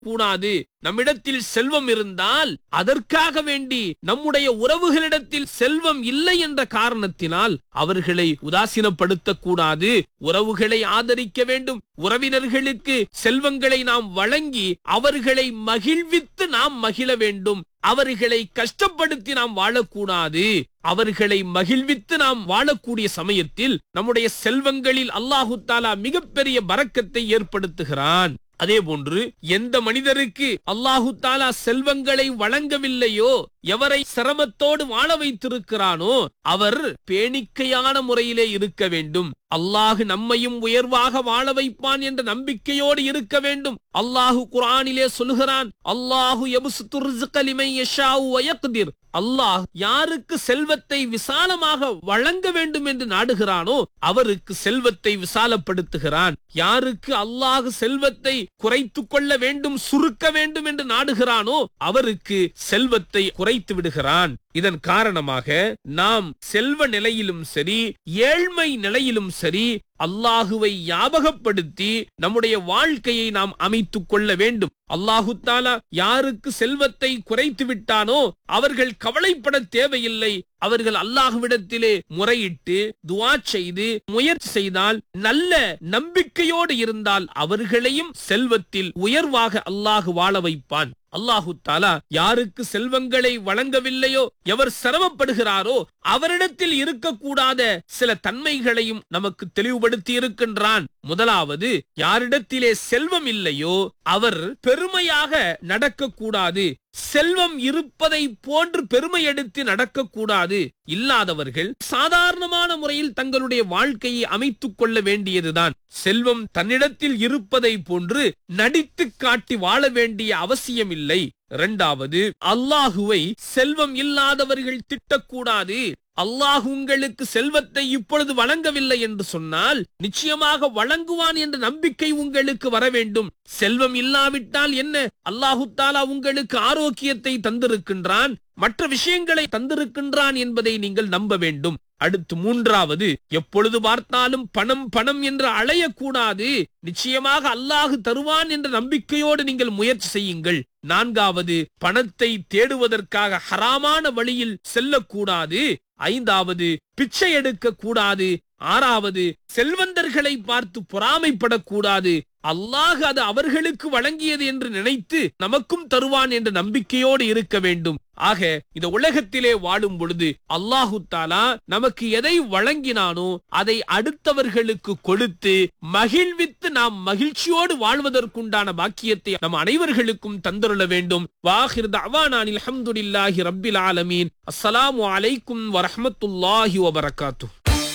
கூடாது நம்மிடத்தில் செல்வம் இருந்தால் அதற்காக வேண்டி நம்முடைய உறவுகளிடத்தில் செல்வம் இல்லை என்ற காரணத்தினால் அவர்களை உதாசீனப்படுத்தக் கூடாது உறவுகளை ஆதரிக்க வேண்டும் உறவினர்களுக்கு செல்வங்களை நாம் வழங்கி அவர்களை மகிழ்வித்து நாம் மகிழ வேண்டும் அவர்களை கஷ்டப்படுத்தி நாம் வாழக்கூடாது அவர்களை மகிழ்வித்து நாம் வாழக்கூடிய சமயத்தில் நம்முடைய செல்வங்களில் அல்லாஹு தாலா மிகப்பெரிய பறக்கத்தை ஏற்படுத்துகிறான் அதே போன்று எந்த மனிதருக்கு அல்லாஹு தாலா செல்வங்களை வழங்கவில்லையோ எவரை சிரமத்தோடு வாழ வைத்திருக்கிறானோ அவர் பேணிக்கையான முறையிலே இருக்க வேண்டும் அல்லாஹு நம்மையும் உயர்வாக வாழ வைப்பான் என்ற நம்பிக்கையோடு இருக்க வேண்டும் அல்லாஹு குர்ஆனிலே சொல்கிறான் அல்லாஹு யபுசுத்து ரிஸ்க லிமன் யஷாஉ வ யக்திர் அல்லாஹ் யாருக்கு செல்வத்தை விசாலமாக வழங்க வேண்டும் என்று நாடுகிறானோ அவருக்கு செல்வத்தை விசாலப்படுத்துகிறான் யாருக்கு அல்லாஹ் செல்வத்தை குறைத்துக் கொள்ள வேண்டும் சுருக்க வேண்டும் என்று நாடுகிறானோ அவருக்கு செல்வத்தை குறைத்து விடுகிறான் இதன் காரணமாக நாம் செல்வ நிலையிலும் சரி ஏழ்மை நிலையிலும் சரி அல்லாஹுவை ஞாபகப்படுத்தி நம்முடைய வாழ்க்கையை நாம் அமைத்துக் கொள்ள வேண்டும் அல்லாஹு தாலா யாருக்கு செல்வத்தை குறைத்து விட்டானோ அவர்கள் கவலைப்பட தேவையில்லை அவர்கள் அல்லாஹுவிடத்திலே முறையிட்டு துவா செய்து முயற்சி செய்தால் நல்ல நம்பிக்கையோடு இருந்தால் அவர்களையும் செல்வத்தில் உயர்வாக அல்லாஹு வாழ வைப்பான் அல்லாஹு தாலா யாருக்கு செல்வங்களை வழங்கவில்லையோ எவர் சிரமப்படுகிறாரோ அவரிடத்தில் இருக்கக்கூடாத சில தன்மைகளையும் நமக்கு தெளிவுபடுத்தி இருக்கின்றான் முதலாவது யாரிடத்திலே செல்வம் இல்லையோ அவர் பெருமையாக நடக்கக்கூடாது செல்வம் இருப்பதை போன்று பெருமை எடுத்து நடக்கக்கூடாது இல்லாதவர்கள் சாதாரணமான முறையில் தங்களுடைய வாழ்க்கையை அமைத்துக் கொள்ள வேண்டியதுதான் செல்வம் தன்னிடத்தில் இருப்பதை போன்று நடித்து காட்டி வாழ வேண்டிய அவசியம் இல்லை இரண்டாவது அல்லாஹுவை செல்வம் இல்லாதவர்கள் திட்டக்கூடாது அல்லாஹ் உங்களுக்கு செல்வத்தை இப்பொழுது வழங்கவில்லை என்று சொன்னால் நிச்சயமாக வழங்குவான் என்ற நம்பிக்கை உங்களுக்கு வர வேண்டும் செல்வம் இல்லாவிட்டால் என்ன அல்லாஹு தாலா உங்களுக்கு ஆரோக்கியத்தை தந்திருக்கின்றான் மற்ற விஷயங்களை தந்திருக்கின்றான் என்பதை நீங்கள் நம்ப வேண்டும் அடுத்து மூன்றாவது எப்பொழுது பார்த்தாலும் பணம் பணம் என்று அலையக்கூடாது நிச்சயமாக அல்லாஹு தருவான் என்ற நம்பிக்கையோடு நீங்கள் முயற்சி செய்யுங்கள் நான்காவது பணத்தை தேடுவதற்காக ஹராமான வழியில் செல்லக்கூடாது ஐந்தாவது பிச்சை எடுக்க கூடாது ஆறாவது செல்வந்தர்களை பார்த்து பொறாமைப்படக்கூடாது அல்லாஹ் அது அவர்களுக்கு வழங்கியது என்று நினைத்து நமக்கும் தருவான் என்ற நம்பிக்கையோடு இருக்க வேண்டும் ஆக இந்த உலகத்திலே வாழும் பொழுது அல்லாஹு தாலா நமக்கு எதை வழங்கினானோ அதை அடுத்தவர்களுக்கு கொடுத்து மகிழ்வித்து நாம் மகிழ்ச்சியோடு வாழ்வதற்குண்டான பாக்கியத்தை நம் அனைவர்களுக்கும் தந்தருள வேண்டும் வாஹிர் தவானானில் அல்ஹம்துலில்லாஹி ரப்பில் ஆலமீன் அஸ்ஸலாமு அலைக்கும் வரஹ்மத்துல்லாஹி வபரகாத்துஹ்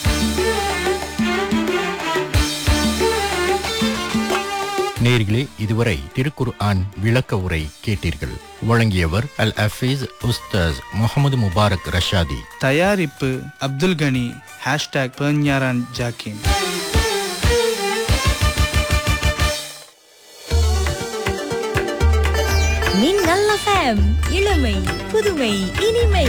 நேர்களே இதுவரை திருக்குர் ஆன் விளக்க உரை கேட்டீர்கள் வழங்கியவர் அல் அஃபீஸ் உஸ்தாஸ் முகமது முபாரக் ரஷாதி தயாரிப்பு அப்துல் கனி ஹேஷ்டாக் பெர்ஞாரான் ஜாக்கின் மின்னல் எஃப்எம் இளமை புதுமை இனிமை